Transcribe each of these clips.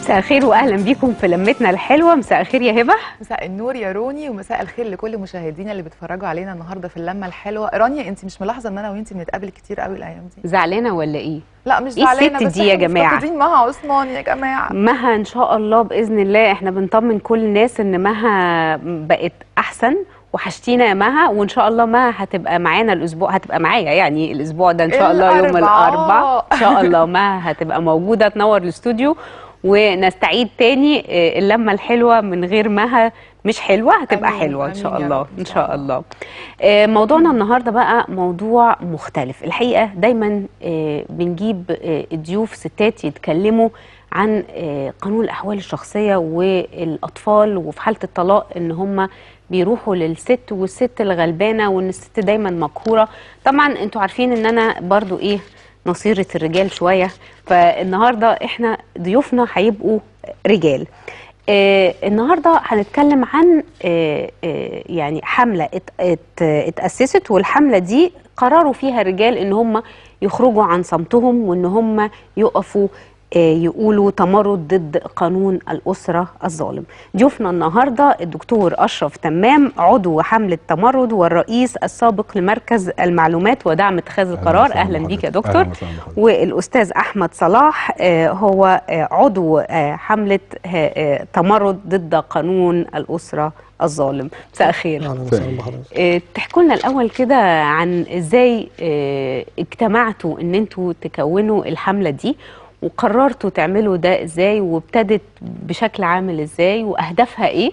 مساء الخير واهلا بيكم في لمتنا الحلوه مساء الخير يا هبه مساء النور يا روني ومساء الخير لكل مشاهدينا اللي بيتفرجوا علينا النهارده في اللمه الحلوه رانيا انت مش ملاحظه ان انا وانت بنتقابل كتير قوي الايام دي زعلانه ولا ايه لا مش إيه زعلانه الست بس دي يا إحنا جماعة؟ مفتقدين مها عثمان يا جماعه مها ان شاء الله باذن الله احنا بنطمن كل الناس ان مها بقت احسن وحشتينا يا مها وان شاء الله مها هتبقى معانا الاسبوع هتبقى معايا يعني الاسبوع ده ان شاء الله يوم الأربعاء. الاربعاء ان شاء الله مها هتبقى موجوده تنور الاستوديو ونستعيد تاني آه، اللمه الحلوه من غير مها مش حلوه هتبقى آمين، حلوه ان آمين شاء يا الله رب، ان شاء الله آه، موضوعنا النهارده بقى موضوع مختلف الحقيقه دايما آه، بنجيب آه، الضيوف ستات يتكلموا عن آه، قانون الاحوال الشخصيه والاطفال وفي حاله الطلاق ان هم بيروحوا للست والست الغلبانه وان الست دايما مقهوره طبعا انتوا عارفين ان انا برضو ايه نصيره الرجال شويه فالنهارده احنا ضيوفنا هيبقوا رجال آه النهارده هنتكلم عن آه آه يعني حمله ات ات اتاسست والحمله دي قرروا فيها الرجال ان هم يخرجوا عن صمتهم وان هم يقفوا آه، يقولوا تمرد ضد قانون الأسرة الظالم ضيوفنا النهاردة الدكتور أشرف تمام عضو حملة تمرد والرئيس السابق لمركز المعلومات ودعم اتخاذ القرار وسهلا أهلا بيك يا بحضرتك. دكتور أهلا وسهلا بحضرتك. والأستاذ أحمد صلاح آه، هو آه، عضو آه، حملة آه، آه، تمرد ضد قانون الأسرة الظالم مساء الخير اهلا وسهلا بحضرتك آه، تحكوا لنا الاول كده عن ازاي آه، اجتمعتوا ان انتوا تكونوا الحمله دي وقررتوا تعملوا ده ازاي وابتدت بشكل عامل ازاي واهدافها ايه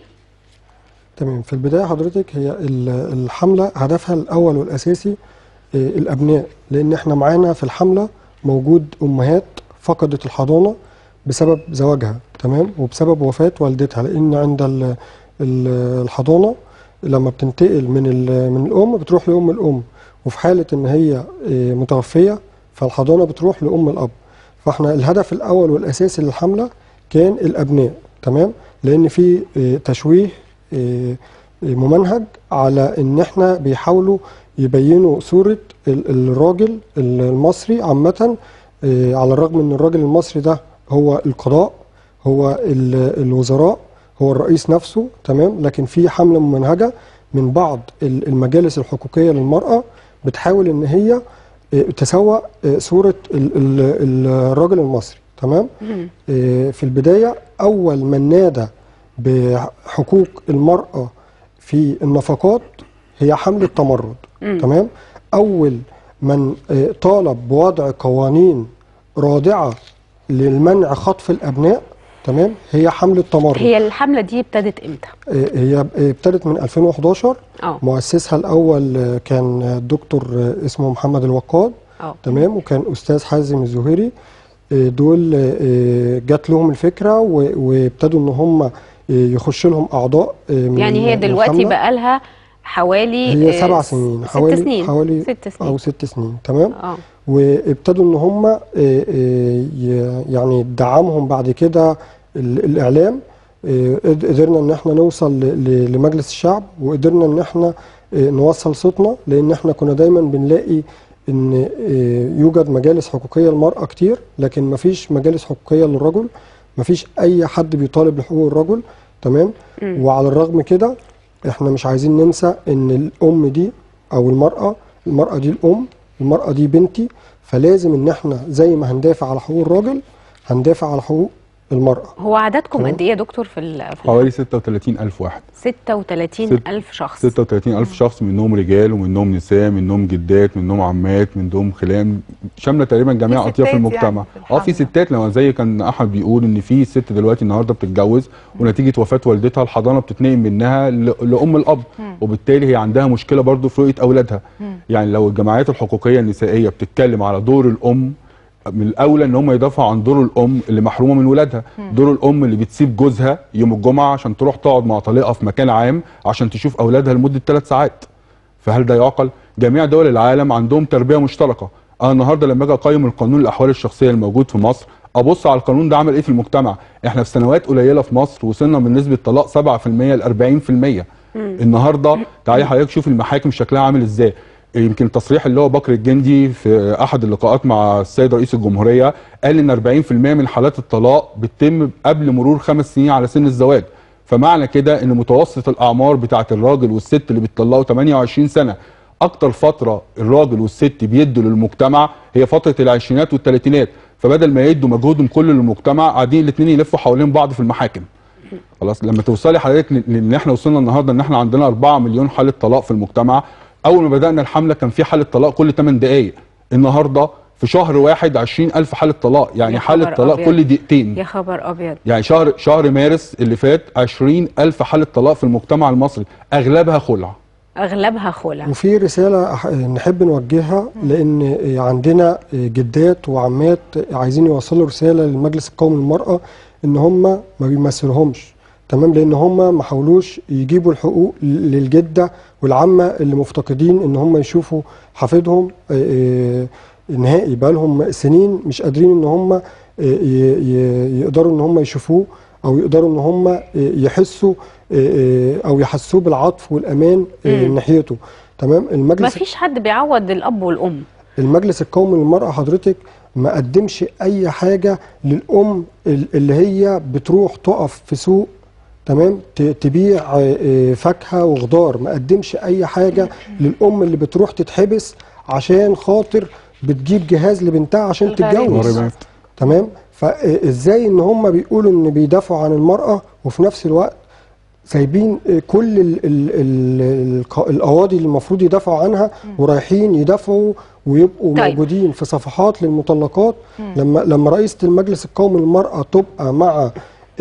تمام في البدايه حضرتك هي ال- الحمله هدفها الاول والاساسي آه، الابناء لان احنا معانا في الحمله موجود امهات فقدت الحضانه بسبب زواجها تمام وبسبب وفاه والدتها لان عند ال- ال- الحضانه لما بتنتقل من ال- من الام بتروح لام الام وفي حاله ان هي آه، متوفيه فالحضانه بتروح لام الاب فاحنا الهدف الاول والاساسي للحمله كان الابناء تمام لان في آه، تشويه آه، آه، ممنهج على ان احنا بيحاولوا يبينوا صوره ال- الراجل المصري عامه آه، على الرغم ان الراجل المصري ده هو القضاء هو ال- الوزراء هو الرئيس نفسه تمام لكن في حمله ممنهجه من بعض ال- المجالس الحقوقيه للمراه بتحاول ان هي آه، تسوق آه، صوره ال- ال- الراجل المصري تمام آه، في البدايه اول من نادى بحقوق المراه في النفقات هي حمله تمرد تمام اول من آه، طالب بوضع قوانين رادعه للمنع خطف الابناء تمام هي حمله تمرد هي الحمله دي ابتدت امتى آه، هي ابتدت من 2011 اه مؤسسها الاول آه، كان الدكتور آه، اسمه محمد الوقاد اه تمام وكان استاذ حازم الزهيري آه، دول آه، جات لهم الفكره و- وابتدوا ان هم آه، يخش لهم اعضاء آه، من يعني هي من دلوقتي الحملة. بقى لها حوالي هي آه، سبع س- سنين ست حوالي سنين حوالي ست سنين او ست سنين تمام اه وابتدوا ان هم آه، آه، ي- يعني دعمهم بعد كده ال- الاعلام آه، قد- قدرنا ان احنا نوصل ل- ل- لمجلس الشعب وقدرنا ان احنا آه، نوصل صوتنا لان احنا كنا دايما بنلاقي ان آه، يوجد مجالس حقوقيه للمراه كتير لكن مفيش مجالس حقوقيه للرجل مفيش اي حد بيطالب بحقوق الرجل تمام مم. وعلى الرغم كده احنا مش عايزين ننسى ان الام دي او المراه المراه دي الام المراه دي بنتي فلازم ان احنا زي ما هندافع على حقوق الراجل هندافع على حقوق المراه هو عددكم تمام. قد ايه يا دكتور في ال- في حوالي 36000 واحد 36 الف شخص 36000 شخص منهم رجال ومنهم نساء منهم جدات منهم عمات منهم خلان شامله تقريبا جميع في اطياف ستات المجتمع يعني في اه في الحملة. ستات لو زي كان احمد بيقول ان في ست دلوقتي النهارده بتتجوز ونتيجه وفاه والدتها الحضانه بتتنقل منها ل- لام الاب وبالتالي هي عندها مشكله برضو في رؤيه اولادها يعني لو الجمعيات الحقوقيه النسائيه بتتكلم على دور الام من الاولى ان هم يدافعوا عن دور الام اللي محرومه من ولادها دور الام اللي بتسيب جوزها يوم الجمعه عشان تروح تقعد مع طليقها في مكان عام عشان تشوف اولادها لمده ثلاث ساعات فهل ده يعقل جميع دول العالم عندهم تربيه مشتركه انا النهارده لما اجي اقيم القانون الاحوال الشخصيه الموجود في مصر ابص على القانون ده عمل ايه في المجتمع احنا في سنوات قليله في مصر وصلنا من نسبه طلاق 7% ل 40% النهارده تعالي حضرتك شوف المحاكم شكلها عامل ازاي يمكن التصريح اللي هو بكر الجندي في احد اللقاءات مع السيد رئيس الجمهوريه قال ان 40% من حالات الطلاق بتتم قبل مرور خمس سنين على سن الزواج فمعنى كده ان متوسط الاعمار بتاعه الراجل والست اللي بيتطلقوا 28 سنه اكتر فتره الراجل والست بيدوا للمجتمع هي فتره العشرينات والثلاثينات فبدل ما يدوا مجهودهم كله للمجتمع قاعدين الاثنين يلفوا حوالين بعض في المحاكم خلاص لما توصلي حضرتك ل- لان احنا وصلنا النهارده ان احنا عندنا 4 مليون حاله طلاق في المجتمع اول ما بدانا الحمله كان في حاله طلاق كل 8 دقائق النهارده في شهر واحد 20000 حاله طلاق يعني يا حاله خبر طلاق أبيض. كل دقيقتين يا خبر ابيض يعني شهر شهر مارس اللي فات 20000 حاله طلاق في المجتمع المصري اغلبها خلع اغلبها خلع وفي رسالة أح- نحب نوجهها لأن عندنا جدات وعمات عايزين يوصلوا رسالة للمجلس القومي للمرأة إن هم ما بيمثلهمش تمام لأن هم ما حاولوش يجيبوا الحقوق للجدة والعمة اللي مفتقدين إن هم يشوفوا حفيدهم آه، آه، نهائي بقالهم سنين مش قادرين إن هم آه، ي- ي- يقدروا إن هم يشوفوه أو يقدروا إن هم آه، يحسوا آه، آه، أو يحسوه بالعطف والأمان آه، مم. ناحيته تمام ما المجلس فيش حد بيعوض الاب والام المجلس القومي للمرأة حضرتك ما قدمش أي حاجة للأم ال- اللي هي بتروح تقف في سوق تمام ت- تبيع آه، آه، فاكهة وخضار ما قدمش أي حاجة للأم اللي بتروح تتحبس عشان خاطر بتجيب جهاز لبنتها عشان الغريب. تتجوز مريم. تمام فازاي ان هم بيقولوا ان بيدافعوا عن المرأة وفي نفس الوقت سايبين كل ال ال ال الق- القواضي اللي المفروض يدافعوا عنها ورايحين يدافعوا ويبقوا طيب. موجودين في صفحات للمطلقات لما لما رئيسة المجلس القومي للمرأة تبقى مع آه،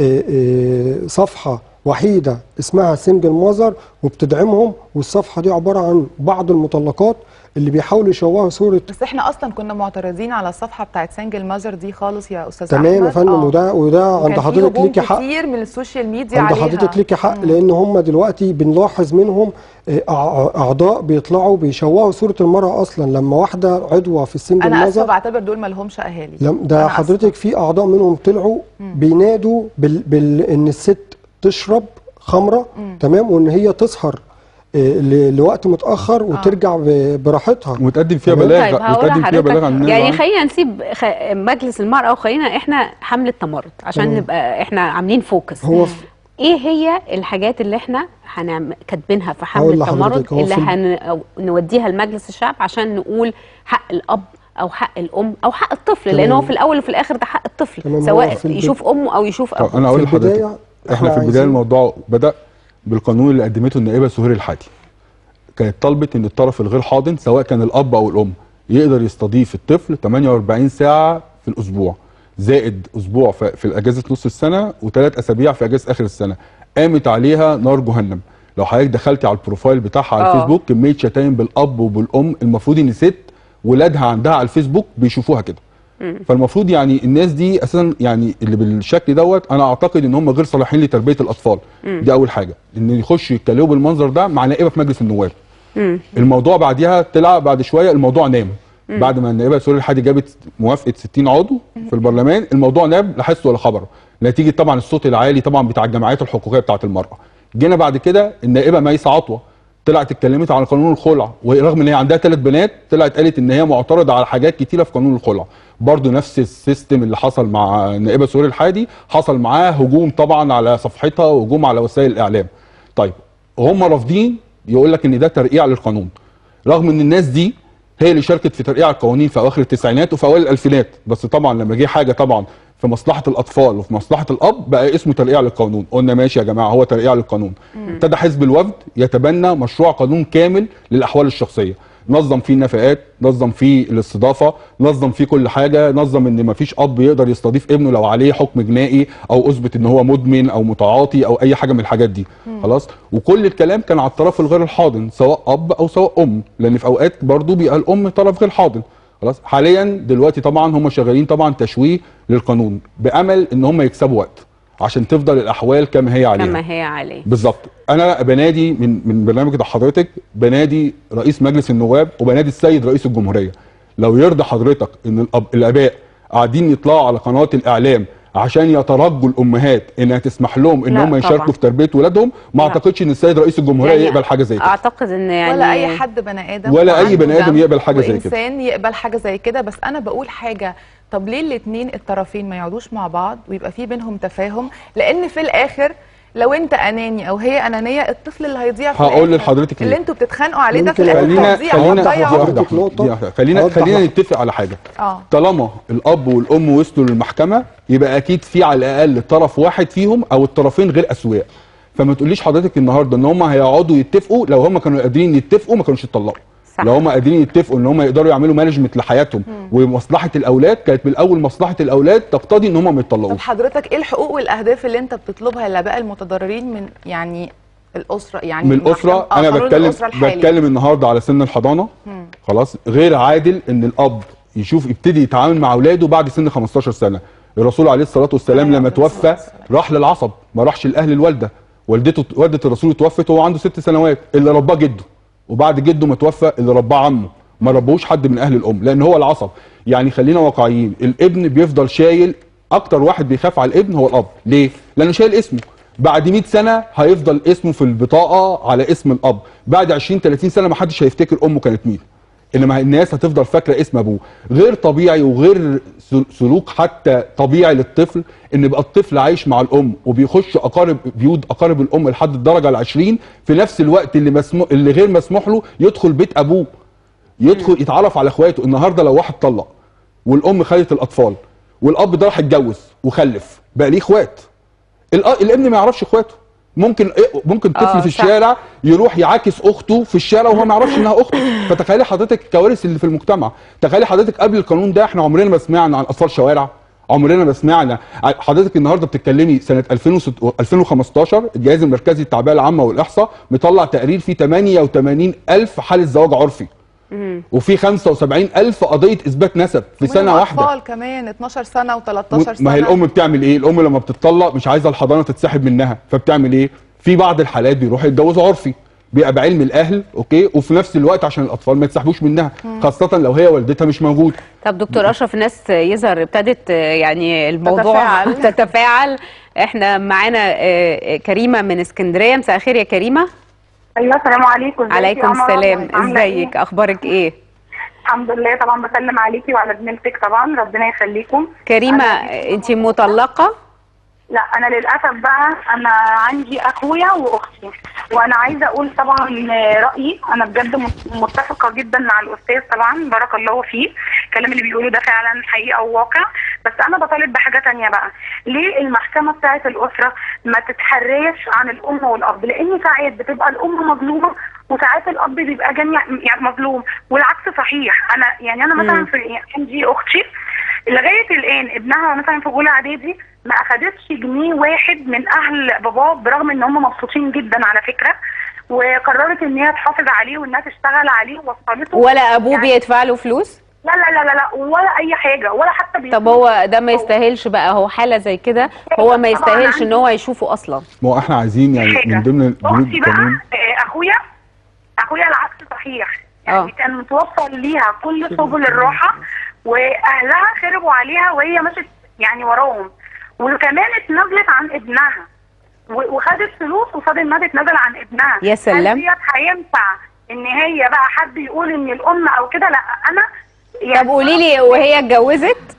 آه، صفحة وحيدة اسمها سنجل ماذر وبتدعمهم والصفحة دي عبارة عن بعض المطلقات اللي بيحاولوا يشوهوا صورة بس احنا اصلا كنا معترضين على الصفحه بتاعت سنجل مازر دي خالص يا استاذ تمام يا أحمد. فندم آه. وده وده وكان عند في حضرتك هجوم ليكي حق كتير من السوشيال ميديا عند عليها حضرتك ليكي حق لان هم دلوقتي بنلاحظ منهم آه، أع- اعضاء بيطلعوا بيشوهوا صوره المراه اصلا لما واحده عضوه في السنجل انا اسفه ماذر بعتبر دول ما لهمش اهالي لم ده أنا حضرتك في اعضاء منهم طلعوا بينادوا بال, بال ان الست تشرب خمره تمام وان هي تسهر آه، ل- لوقت متاخر وترجع ب- براحتها وتقدم فيها تمام. بلاغ طيب هقول وتقدم فيها بلاغ عن لحضرتك الناس يعني عن- خلينا نسيب خ... مجلس المرأة وخلينا احنا حملة تمرد عشان نبقى احنا عاملين فوكس هو في- ايه هي الحاجات اللي احنا هنعم... كاتبينها في هقول حملة لحضرتك، تمرد هو اللي في- هن... أو نوديها لمجلس الشعب عشان نقول حق الاب او حق الام او حق الطفل لان هو تمام. في الاول وفي الاخر ده حق الطفل تمام، هو سواء في البد- يشوف امه او يشوف طب ابوه انا اقول في لحضرتك البداية احنا في إحنا البدايه عايزين- الموضوع بدا بالقانون اللي قدمته النائبه سهير الحادي كانت طلبت ان الطرف الغير حاضن سواء كان الاب او الام يقدر يستضيف الطفل 48 ساعه في الاسبوع زائد اسبوع في في اجازه نص السنه وثلاث اسابيع في اجازه اخر السنه قامت عليها نار جهنم لو حضرتك دخلتي على البروفايل بتاعها على آه. الفيسبوك كميه شتايم بالاب وبالام المفروض ان ست ولادها عندها على الفيسبوك بيشوفوها كده فالمفروض يعني الناس دي اساسا يعني اللي بالشكل دوت انا اعتقد ان هم غير صالحين لتربيه الاطفال دي اول حاجه ان يخشوا يتكلموا بالمنظر ده مع نائبه في مجلس النواب الموضوع بعديها طلع بعد شويه الموضوع نام بعد ما النائبه سوري الحادي جابت موافقه 60 عضو في البرلمان الموضوع نام لا حس ولا خبر نتيجه طبعا الصوت العالي طبعا بتاع الجمعيات الحقوقيه بتاعه المراه جينا بعد كده النائبه ميسه عطوه طلعت اتكلمت عن قانون الخلع ورغم ان هي عندها ثلاث بنات طلعت قالت ان هي معترضه على حاجات كتيره في قانون الخلع برضه نفس السيستم اللي حصل مع النائبه سوري الحادي حصل معاه هجوم طبعا على صفحتها وهجوم على وسائل الاعلام طيب هم رافضين يقول لك ان ده ترقيع للقانون رغم ان الناس دي هي اللي شاركت في ترقيع القوانين في اواخر التسعينات وفي اوائل الالفينات بس طبعا لما جه حاجه طبعا في مصلحه الاطفال وفي مصلحه الاب بقى اسمه ترقيع للقانون قلنا ماشي يا جماعه هو ترقيع للقانون ابتدى حزب الوفد يتبنى مشروع قانون كامل للاحوال الشخصيه نظم فيه النفقات نظم فيه الاستضافه نظم فيه كل حاجه نظم ان مفيش اب يقدر يستضيف ابنه لو عليه حكم جنائي او اثبت ان هو مدمن او متعاطي او اي حاجه من الحاجات دي خلاص وكل الكلام كان على الطرف الغير الحاضن سواء اب او سواء ام لان في اوقات برضو بيبقى الام طرف غير حاضن خلاص حاليا دلوقتي طبعا هم شغالين طبعا تشويه للقانون بامل ان هم يكسبوا وقت عشان تفضل الاحوال كما هي عليها كما هي عليه بالظبط انا بنادي من من برنامج بتاع حضرتك بنادي رئيس مجلس النواب وبنادي السيد رئيس الجمهوريه لو يرضى حضرتك ان الأب الاباء قاعدين يطلعوا على قنوات الاعلام عشان يترجوا الامهات انها تسمح لهم ان لا هم طبعاً. يشاركوا في تربيه ولادهم ما لا. اعتقدش ان السيد رئيس الجمهوريه يعني يقبل حاجه زي كده اعتقد ان يعني ولا اي حد بني ادم ولا أي وعنده بني آدم ذنب يقبل حاجة زي كده. وانسان يقبل حاجه زي كده بس انا بقول حاجه طب ليه الاثنين الطرفين ما يقعدوش مع بعض ويبقى في بينهم تفاهم لان في الاخر لو انت اناني او هي انانيه الطفل اللي هيضيع في هقول الآخر. لحضرتك اللي ليه. انتوا بتتخانقوا عليه ده في ممكن الاخر خلينا هيضيع خلينا هتضيع دي عمره. واحده أوضح نقطة. دي واحدة. خلينا أوضح خلينا نقطة. نتفق على حاجه اه طالما الاب والام وصلوا للمحكمه يبقى اكيد في على الاقل طرف واحد فيهم او الطرفين غير اسوياء فما تقوليش حضرتك النهارده ان هم هيقعدوا يتفقوا لو هم كانوا قادرين يتفقوا ما كانوش اتطلقوا صح. لو هم قادرين يتفقوا ان هم يقدروا يعملوا مانجمنت لحياتهم ومصلحه الاولاد كانت من الاول مصلحه الاولاد تقتضي ان هم ما طب يتطلقوش حضرتك ايه الحقوق والاهداف اللي انت بتطلبها لاباء المتضررين من يعني الاسره يعني من الاسره محكمة- آه، انا قانون بتكلم الأسرة الحالي. بتكلم النهارده على سن الحضانه خلاص غير عادل ان الاب يشوف يبتدي يتعامل مع اولاده بعد سن 15 سنه الرسول عليه الصلاه والسلام عليه لما الصلاة توفى والسلام. راح للعصب ما راحش لاهل الوالده والدته والده الرسول توفت وهو عنده ست سنوات اللي رباه جده وبعد جده ما توفى اللي رباه عمه ما ربوش حد من اهل الام لان هو العصب يعني خلينا واقعيين الابن بيفضل شايل اكتر واحد بيخاف على الابن هو الاب ليه لانه شايل اسمه بعد 100 سنه هيفضل اسمه في البطاقه على اسم الاب بعد 20 30 سنه ما حدش هيفتكر امه كانت مين انما الناس هتفضل فاكره اسم ابوه غير طبيعي وغير سل- سلوك حتى طبيعي للطفل ان يبقى الطفل عايش مع الام وبيخش اقارب بيوت اقارب الام لحد الدرجه العشرين في نفس الوقت اللي مسموح اللي غير مسموح له يدخل بيت ابوه يدخل يتعرف على اخواته النهارده لو واحد طلق والام خدت الاطفال والاب ده راح اتجوز وخلف بقى ليه اخوات الأ- الابن ما يعرفش اخواته ممكن إيه- ممكن طفل آه، في صح. الشارع يروح يعاكس اخته في الشارع وهو ما يعرفش انها اخته فتخيلي حضرتك الكوارث اللي في المجتمع تخيلي حضرتك قبل القانون ده احنا عمرنا ما سمعنا عن اطفال شوارع عمرنا ما سمعنا ع- حضرتك النهارده بتتكلمي سنه 2006 2015 الجهاز المركزي للتعبئه العامه والاحصاء مطلع تقرير فيه 88 الف حاله زواج عرفي وفي 75 الف قضيه اثبات نسب في سنه ومنهم واحده اطفال كمان 12 سنه و13 سنه ما هي الام بتعمل ايه الام لما بتطلق مش عايزه الحضانه تتسحب منها فبتعمل ايه في بعض الحالات بيروحوا يتجوزوا عرفي بيبقى بعلم الاهل اوكي وفي نفس الوقت عشان الاطفال ما يتسحبوش منها خاصه لو هي والدتها مش موجوده طب دكتور اشرف الناس يظهر ابتدت آه، يعني الموضوع تتفاعل. تتفاعل احنا معانا آه، آه، كريمه من اسكندريه مساء الخير يا كريمه ايوه السلام عليكم ازيك يا عليكم قمر؟ السلام عاملة إيه؟ ازيك اخبارك ايه الحمد لله طبعا بسلم عليكي وعلى زميلتك طبعا ربنا يخليكم كريمه أنا- انت مطلقه لا انا للاسف بقى انا عندي اخويا واختي وانا عايزه اقول طبعا رايي انا بجد مت- متفقه جدا مع الاستاذ طبعا بارك الله فيه الكلام اللي بيقوله ده فعلا حقيقه وواقع بس انا بطالب بحاجه تانية بقى ليه المحكمه بتاعه الاسره ما تتحريش عن الام والاب لان ساعات بتبقى الام مظلومه وساعات الاب بيبقى جميع يعني مظلوم والعكس صحيح انا يعني انا مثلا في يعني عندي اختي لغايه الان ابنها مثلا في اولى اعدادي ما اخدتش جنيه واحد من اهل باباه برغم ان هم مبسوطين جدا على فكره وقررت ان هي تحافظ عليه وانها تشتغل عليه ووصلته ولا ابوه يعني بيدفع له فلوس لا لا لا لا لا ولا اي حاجه ولا حتى بيشوف طب هو ده ما يستاهلش بقى هو حاله زي كده هو ما يستاهلش ان هو يشوفه اصلا ما هو احنا عايزين يعني حاجة. من ضمن بنود اختي بقى القانون آه، اخويا اخويا العكس صحيح آه. يعني كان متوفر ليها كل سبل الراحه واهلها خربوا عليها وهي مشت يعني وراهم وكمان اتنازلت عن ابنها و- وخدت فلوس قصاد انها تتنازل عن ابنها يا سلام. هل ديت هينفع ان هي بقى حد يقول ان الام او كده لا انا يعني طب قولي لي وهي اتجوزت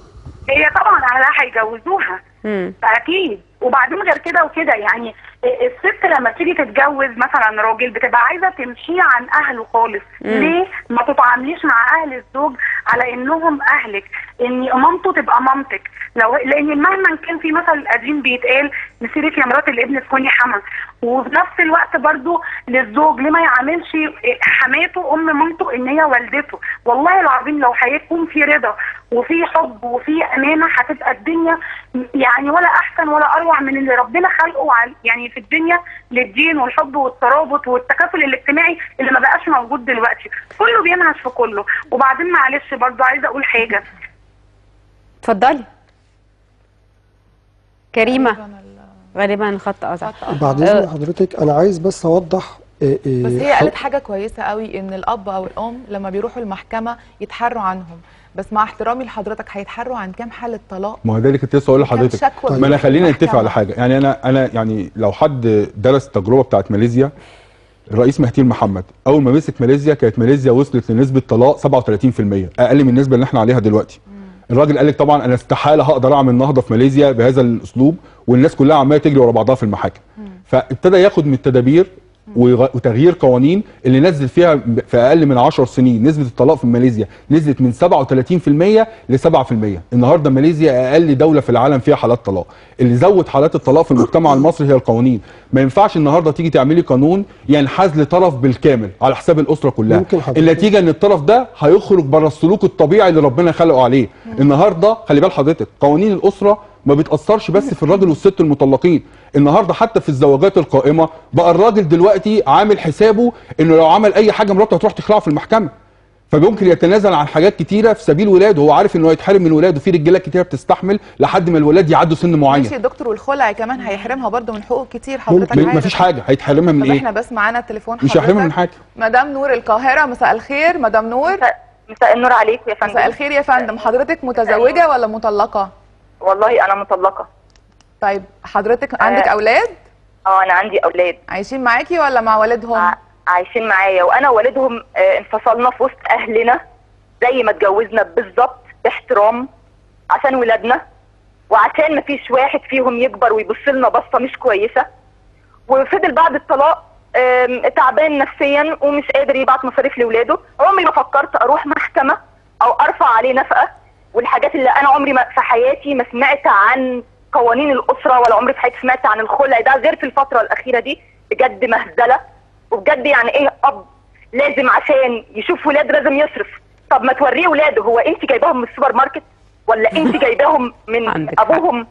هي طبعا اهلها هيجوزوها مم. اكيد وبعدين غير كده وكده يعني الست لما تيجي تتجوز مثلا راجل بتبقى عايزه تمشيه عن اهله خالص ليه ما تتعامليش مع اهل الزوج على انهم اهلك ان مامته تبقى مامتك لو لان مهما كان في مثل قديم بيتقال مسيرك يا مرات الابن تكوني حما وفي نفس الوقت برضو للزوج ليه ما يعاملش حماته ام مامته ان هي والدته والله العظيم لو هيكون في رضا وفي حب وفي امانه هتبقى الدنيا يعني ولا احسن ولا اروع من اللي ربنا خلقه عل- يعني في الدنيا للدين والحب والترابط والتكافل الاجتماعي اللي ما بقاش موجود دلوقتي كله بينهش في كله وبعدين معلش برضو عايزه اقول حاجه اتفضلي كريمه غالبا الخط قطع بعد اذن حضرتك انا عايز بس اوضح إيه إيه بس هي ح- قالت حاجه كويسه قوي ان الاب او الام لما بيروحوا المحكمه يتحروا عنهم بس مع احترامي لحضرتك هيتحروا عن كام حاله طلاق ما هو ده اللي كنت لسه اقول كام لحضرتك شكوى ما انا خلينا نتفق المحكمة. على حاجه يعني انا انا يعني لو حد درس التجربه بتاعت ماليزيا الرئيس مهدي محمد اول ما مسك ماليزيا كانت ماليزيا وصلت لنسبه طلاق 37% اقل من النسبه اللي احنا عليها دلوقتي الراجل قال لك طبعا انا استحاله هقدر اعمل نهضه في ماليزيا بهذا الاسلوب والناس كلها عماله تجري ورا بعضها في المحاكم فابتدى ياخد من التدابير ويغ- وتغيير قوانين اللي نزل فيها ب- في اقل من 10 سنين نسبه الطلاق في ماليزيا نزلت من 37% ل 7% النهارده ماليزيا اقل دوله في العالم فيها حالات طلاق اللي زود حالات الطلاق في المجتمع المصري هي القوانين ما ينفعش النهارده تيجي تعملي قانون ينحاز لطرف بالكامل على حساب الاسره كلها ممكن حضرتك- النتيجه ان الطرف ده هيخرج بره السلوك الطبيعي اللي ربنا خلقه عليه النهارده خلي بال حضرتك قوانين الاسره ما بتاثرش بس في الراجل والست المطلقين النهارده حتى في الزواجات القائمه بقى الراجل دلوقتي عامل حسابه انه لو عمل اي حاجه مراته هتروح تخلعه في المحكمه فممكن يتنازل عن حاجات كتيره في سبيل ولاده هو عارف انه هيتحرم من ولاده في رجاله كتيره بتستحمل لحد ما الولاد يعدوا سن معين ماشي يا دكتور والخلع كمان هيحرمها برضو من حقوق كتير حضرتك م- عارف مفيش حاجه هيتحرمها من طب ايه احنا بس معانا التليفون مش هيحرمها من حاجه مدام نور القاهره مساء الخير مدام نور مساء النور عليكم يا فندم مساء الخير يا فندم حضرتك متزوجه ولا مطلقه والله انا مطلقه طيب حضرتك عندك اولاد اه انا عندي اولاد عايشين معاكي ولا مع والدهم ع- عايشين معايا وانا والدهم آه، انفصلنا في وسط اهلنا زي ما اتجوزنا بالظبط باحترام عشان ولادنا وعشان ما فيش واحد فيهم يكبر ويبص لنا بصه مش كويسه وفضل بعد الطلاق آم، تعبان نفسيا ومش قادر يبعت مصاريف لاولاده عمري ما فكرت اروح محكمه او ارفع عليه نفقه والحاجات اللي انا عمري ما في حياتي ما سمعت عن قوانين الاسره ولا عمري في حياتي سمعت عن الخلع ده غير في الفتره الاخيره دي بجد مهزله وبجد يعني ايه اب لازم عشان يشوف ولاده لازم يصرف طب ما توريه ولاده هو انت جايباهم من السوبر ماركت ولا انت جايباهم من عندك حق. ابوهم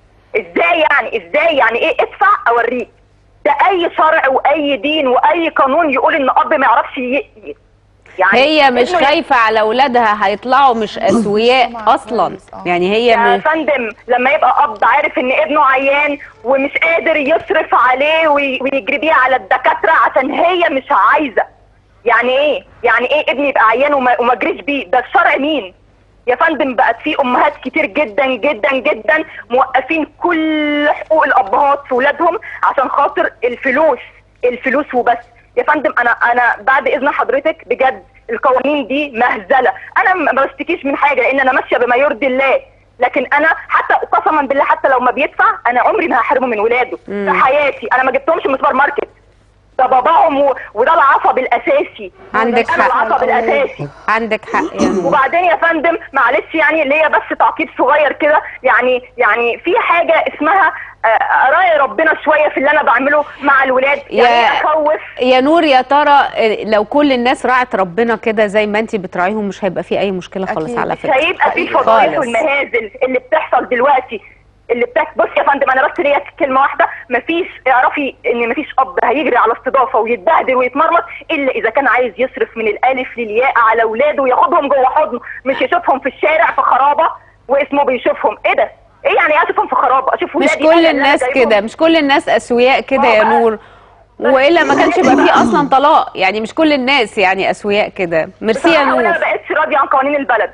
ازاي يعني ازاي يعني ايه ادفع اوريك ده اي شرع واي دين واي قانون يقول ان اب ما يعرفش ي... ي- يعني هي مش ابنه ي- خايفه على اولادها هيطلعوا مش اسوياء سمعة اصلا كويس، آه. يعني هي يا مش فندم لما يبقى اب عارف ان ابنه عيان ومش قادر يصرف عليه وي- ويجري بيه على الدكاتره عشان هي مش عايزه يعني ايه يعني ايه ابني يبقى عيان وما وما اجريش بيه ده الشرع مين يا فندم بقت في امهات كتير جدا جدا جدا موقفين كل حقوق الابهات في ولادهم عشان خاطر الفلوس الفلوس وبس يا فندم انا انا بعد اذن حضرتك بجد القوانين دي مهزله انا ما بشتكيش من حاجه لان انا ماشيه بما يرضي الله لكن انا حتى قسما بالله حتى لو ما بيدفع انا عمري ما هحرمه من ولاده في حياتي انا ما جبتهمش من سوبر ماركت ده باباهم و... وده العصب الاساسي عندك انا حق. العصب الاساسي عندك حق يا نور وبعدين يا فندم معلش يعني ليا بس تعقيب صغير كده يعني يعني في حاجه اسمها آه، اراعي ربنا شويه في اللي انا بعمله مع الولاد يعني يا- إيه اخوف يا نور يا ترى لو كل الناس راعت ربنا كده زي ما انت بتراعيهم مش هيبقى في اي مشكله خالص أكيد. على مش فكره هيبقى في حقيقي. الفضايح خالص. والمهازل اللي بتحصل دلوقتي اللي بتحصل بص يا فندم انا بس ليا كلمه واحده مفيش اعرفي ان مفيش اب هيجري على استضافه ويتبهدل ويتمرمط الا اذا كان عايز يصرف من الالف للياء على اولاده وياخدهم جوه حضنه مش يشوفهم في الشارع في خرابه واسمه بيشوفهم ايه ده؟ ايه يعني ايه اشوفهم في خرابه؟ اشوف مش ولادي كل أنا اللي أنا الناس جايبهم؟ كده مش كل الناس اسوياء كده يا آه. نور والا ما كانش يبقى فيه اصلا طلاق يعني مش كل الناس يعني اسوياء كده ميرسي يا بصراحة وانا نور ما بقتش راضيه عن قوانين البلد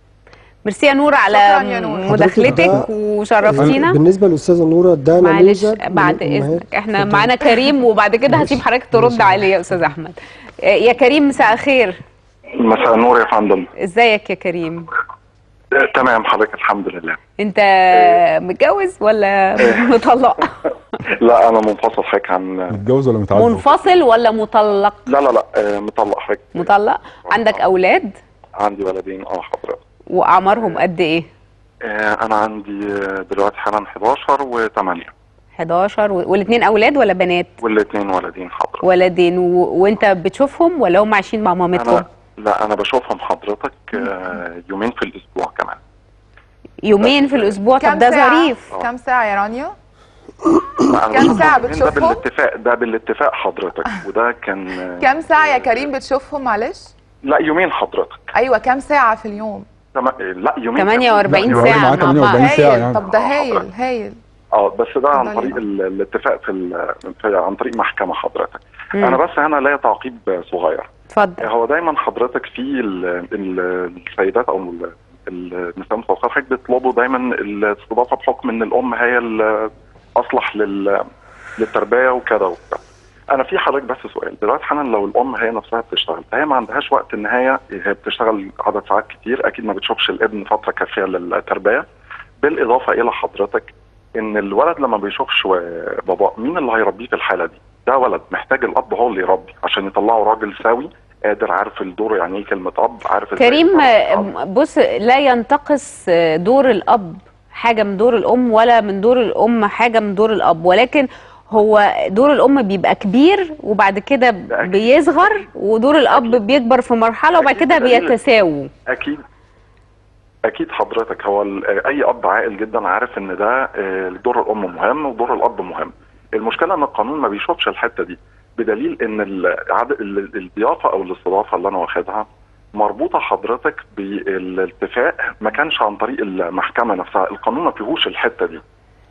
ميرسي يا نور على شكراً يا نور. مداخلتك حضرتك ده- وشرفتينا بالنسبه للاستاذه نوره ده معلش نموذج من بعد الأمهات. اذنك احنا اتفضلي. معانا كريم وبعد كده هسيب حضرتك ترد عليه يا استاذ احمد آه، يا كريم مساء الخير مساء النور يا فندم ازيك يا كريم آه، تمام حضرتك الحمد لله انت متجوز ولا مطلق لا انا منفصل حضرتك عن متجوز ولا متعدد منفصل ولا مطلق لا لا لا آه، مطلق حضرتك مطلق عندك اولاد عندي ولدين اه حضرتك واعمارهم قد ايه آه، انا عندي آه، دلوقتي حالا 11 و8 11 و... والاثنين اولاد ولا بنات والاثنين ولدين حضرتك ولدين و... وانت بتشوفهم ولا هم عايشين مع مامتهم انا لا انا بشوفهم حضرتك آه، يومين في الاسبوع كمان يومين في الاسبوع طب كام ده ساعة؟ ظريف كام ساعة يا رانيا؟ لا، أنا كام بشوفهم ساعة يومين بتشوفهم؟ ده بالاتفاق ده بالاتفاق حضرتك وده كان آه، كام ساعة يا كريم بتشوفهم معلش؟ لا يومين حضرتك ايوه كام ساعة في اليوم؟ تم... لا يومين 48 لا، ساعه معاه مع 48 بعض ساعة هايل يعني. طب ده آه، هايل حضرتك. هايل اه بس ده عن اتفضلي. طريق ال- الاتفاق في, ال- في عن طريق محكمه حضرتك مم. انا بس هنا ليا تعقيب صغير اتفضل هو دايما حضرتك في ال ال السيدات او ال- النساء المتوفات حضرتك بيطلبوا دايما الاستضافه بحكم ان الام هي الاصلح لل للتربيه وكذا وبتاع. انا في حضرتك بس سؤال دلوقتي حالا لو الام هي نفسها بتشتغل فهي ما عندهاش وقت ان هي هي بتشتغل عدد ساعات كتير اكيد ما بتشوفش الابن فتره كافيه للتربيه بالاضافه الى حضرتك ان الولد لما بيشوفش و- باباه مين اللي هيربيه في الحاله دي؟ ده ولد محتاج الاب هو اللي يربي عشان يطلعه راجل سوي قادر عارف الدور يعني ايه كلمه اب عارف إزاي كريم يتصرف آه، مع الأب. بص لا ينتقص آه، دور الاب حاجه من دور الام ولا من دور الام حاجه من دور الاب ولكن هو دور الام بيبقى كبير وبعد كده أكيد. بيصغر ودور الاب بيكبر في مرحله وبعد أكيد كده بدليل- بيتساووا اكيد اكيد حضرتك هو ال- اي اب عاقل جدا عارف ان ده آه، دور الام مهم ودور الاب مهم المشكله ان القانون ما بيشوفش الحته دي بدليل ان ال- عد- ال- الضيافه او الاستضافه اللي انا واخدها مربوطه حضرتك بالاتفاق ما كانش عن طريق المحكمه نفسها القانون ما فيهوش الحته دي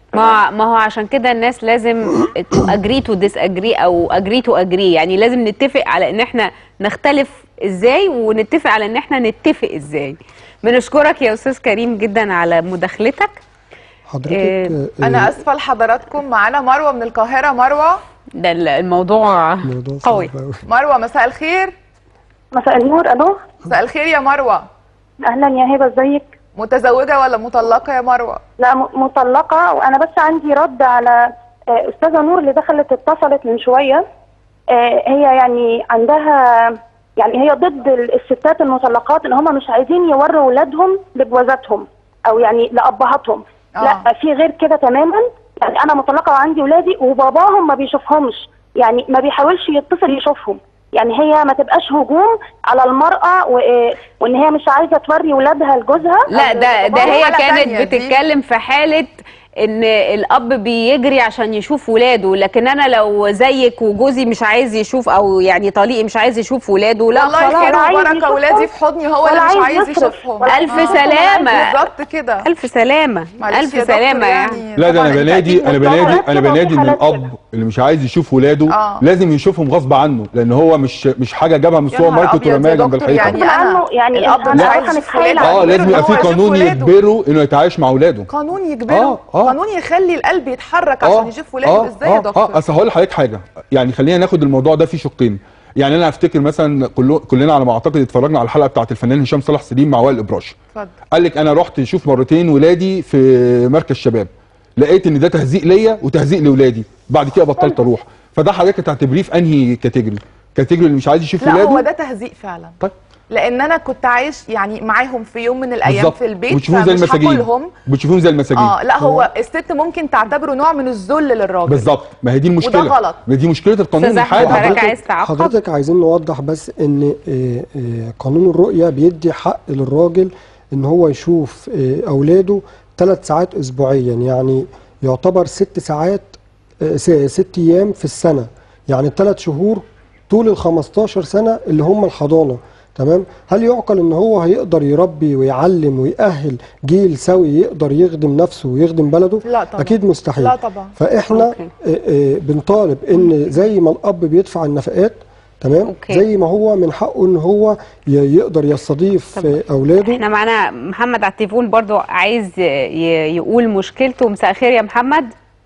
ما ما هو عشان كده الناس لازم تو اجري تو ديس اجري او اجري تو اجري يعني لازم نتفق على ان احنا نختلف ازاي ونتفق على ان احنا نتفق ازاي بنشكرك يا استاذ كريم جدا على مداخلتك حضرتك إيه، آه، انا اسفه لحضراتكم معانا مروه من القاهره مروه ده ال- الموضوع موضوع صعب قوي أوي. مروه مساء الخير مساء النور الو مساء الخير يا مروه اهلا يا هبه ازيك متزوجه ولا مطلقه يا مروه لا م- مطلقه وانا بس عندي رد على آه، استاذه نور اللي دخلت اتصلت من شويه آه، هي يعني عندها يعني هي ضد ال- الستات المطلقات ان هم مش عايزين يوروا اولادهم لجوازاتهم او يعني لابهاتهم آه. لا في غير كده تماما يعني انا مطلقه وعندي ولادي وباباهم ما بيشوفهمش يعني ما بيحاولش يتصل يشوفهم يعني هي ما تبقاش هجوم على المرأة و... وان هي مش عايزة توري ولادها لجوزها لا ده ده برضه هي حالة كانت تانية دي. بتتكلم في حاله ان الاب بيجري عشان يشوف ولاده لكن انا لو زيك وجوزي مش عايز يشوف او يعني طليقي مش عايز يشوف ولاده لا والله خلاص خير ولا عايز وبركه يشوفهم، ولادي في حضني هو ولا اللي مش عايز عايز يصرف، يشوفهم ولا ألف آه. سلامة. بالظبط كده الف سلامه معلش الف يا دكتور سلامه يعني لا ده طبعاً انا أنت بنادي أكيد انا مضطر. بنادي انا كده بنادي ان وفي حالات الاب اللي مش عايز يشوف ولاده آه. لازم يشوفهم غصب عنه لان هو مش مش حاجه جابها من يا السوبر نهار ماركت أبيض ورماها يا جنب دكتور، الحيطه يعني غصب أنا عنه يعني الأب إحنا مش لا. عايز يشوف هنتخيل ولاده اه يجبره لازم إن يبقى هو في يشوف قانون ولاده. يجبره انه يتعايش مع اولاده قانون يجبره آه، آه. قانون يخلي القلب يتحرك عشان يشوف ولاده ازاي يا دكتور اه اصل هقول لحضرتك حاجه يعني خلينا ناخد الموضوع ده في شقين يعني انا افتكر مثلا كله كلنا على ما اعتقد اتفرجنا على الحلقه بتاعت الفنان هشام صلاح سليم مع وائل ابراش اتفضل قال لك انا رحت اشوف مرتين ولادي في مركز شباب لقيت ان ده تهزيق ليا وتهزيق لاولادي بعد كده بطلت اروح فده حضرتك تعتبريه في انهي كاتيجوري كاتيجوري اللي مش عايز يشوف لا ولاده هو ده تهزيق فعلا طيب لان انا كنت عايش يعني معاهم في يوم من الايام بالظبط في البيت وتشوفوهم زي فمش المساجين هاكلهم بتشوفوهم زي المساجين اه لا هو الست ممكن تعتبره نوع من الذل للراجل بالظبط ما هي دي المشكله غلط. ما دي مشكله القانون أستاذ أحمد، الحالي حضرتك عايز تعقب؟ حضرتك عايزين نوضح بس ان آه، آه، قانون الرؤية بيدي حق للراجل ان هو يشوف آه، اولاده ثلاث ساعات اسبوعيا يعني يعتبر ست ساعات آه، س- ست ايام في السنة يعني ثلاث شهور طول ال 15 سنة اللي هم الحضانة تمام هل يعقل ان هو هيقدر يربي ويعلم ويأهل جيل سوي يقدر يخدم نفسه ويخدم بلده لا طبعا. اكيد مستحيل لا طبعا. فاحنا أوكي. آه، آه، بنطالب ان زي ما الاب بيدفع النفقات تمام أوكي. زي ما هو من حقه ان هو ي- يقدر يستضيف طب آه، اولاده احنا معانا محمد على التليفون برضو عايز ي- يقول مشكلته مساء الخير يا محمد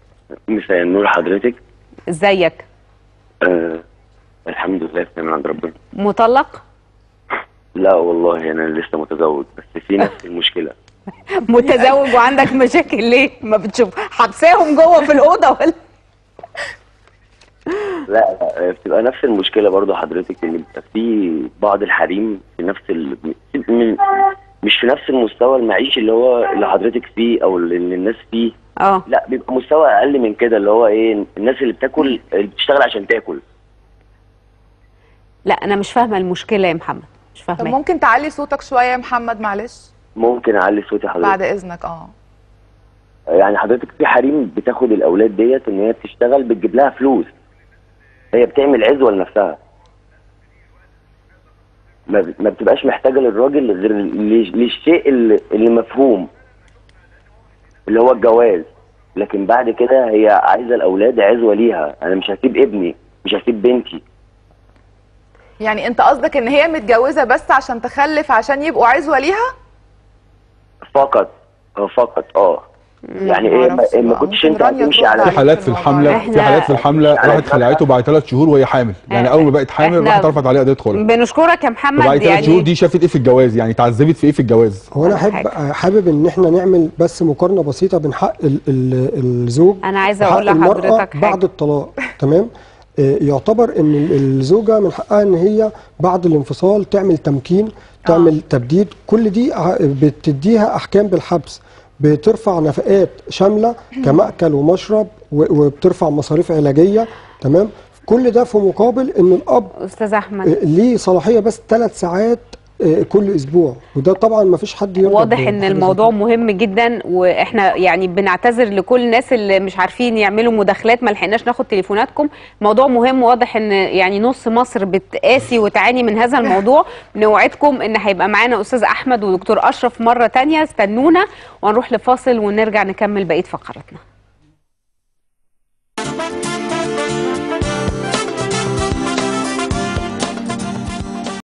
مساء النور حضرتك ازيك آه الحمد لله في من عند ربنا مطلق لا والله انا لسه متزوج بس في نفس المشكله متزوج وعندك مشاكل ليه ما بتشوف حبساهم جوه في الاوضه ولا لا لا بتبقى نفس المشكله برضو حضرتك ان بيبقى في بعض الحريم في نفس ال... من- مش في نفس المستوى المعيشي اللي هو اللي حضرتك فيه او اللي الناس فيه اه لا بيبقى مستوى اقل من كده اللي هو ايه الناس اللي بتاكل اللي بتشتغل عشان تاكل لا انا مش فاهمه المشكله يا محمد مش طب فاهمه ممكن تعلي صوتك شويه يا محمد معلش ممكن اعلي صوتي حضرتك بعد اذنك اه يعني حضرتك في حريم بتاخد الاولاد ديت ان هي بتشتغل بتجيب لها فلوس هي بتعمل عزوه لنفسها ما ما بتبقاش محتاجه للراجل غير لل- للشيء اللي, اللي مفهوم اللي هو الجواز لكن بعد كده هي عايزه الاولاد عزوه ليها انا مش هسيب ابني مش هسيب بنتي يعني انت قصدك ان هي متجوزه بس عشان تخلف عشان يبقوا عزوه ليها فقط اه فقط اه يعني ايه ما, معرفش إيه ما بقى. كنتش ممكن انت رانيا هتمشي ترد على في عليك حالات في الموضوع الحمله ده. في حالات في الحمله إحنا- راحت خلعته بعد ثلاث شهور وهي حامل يعني اول ما بقت حامل إحنا راحت رفعت عليها قضيه خلع بنشكرك يا محمد فبعد ثلاث يعني شهور دي شافت ايه في الجواز يعني اتعذبت في ايه في الجواز هو انا ولا احب حاجة. حابب ان احنا نعمل بس مقارنه بسيطه بين حق ال ال الزوج انا عايزه وحق اقول المرأة لحضرتك بعد حاجه الطلاق تمام آه، يعتبر ان ال- الزوجه من حقها ان هي بعد الانفصال تعمل تمكين تعمل تبديد كل دي ع- بتديها احكام بالحبس بترفع نفقات شامله كمأكل ومشرب و- وبترفع مصاريف علاجيه تمام كل ده في مقابل ان الاب استاذ احمد آه، ليه صلاحيه بس ثلاث ساعات آه، كل اسبوع وده طبعا ما فيش حد يرضى واضح ب- ان بحاجة زي الموضوع كده. مهم جدا واحنا يعني بنعتذر لكل الناس اللي مش عارفين يعملوا مداخلات ما لحقناش ناخد تليفوناتكم موضوع مهم واضح ان يعني نص مصر بتقاسي وتعاني من هذا الموضوع نوعدكم ان هيبقى معانا استاذ احمد ودكتور اشرف مره تانية استنونا ونروح لفاصل ونرجع نكمل بقيه فقراتنا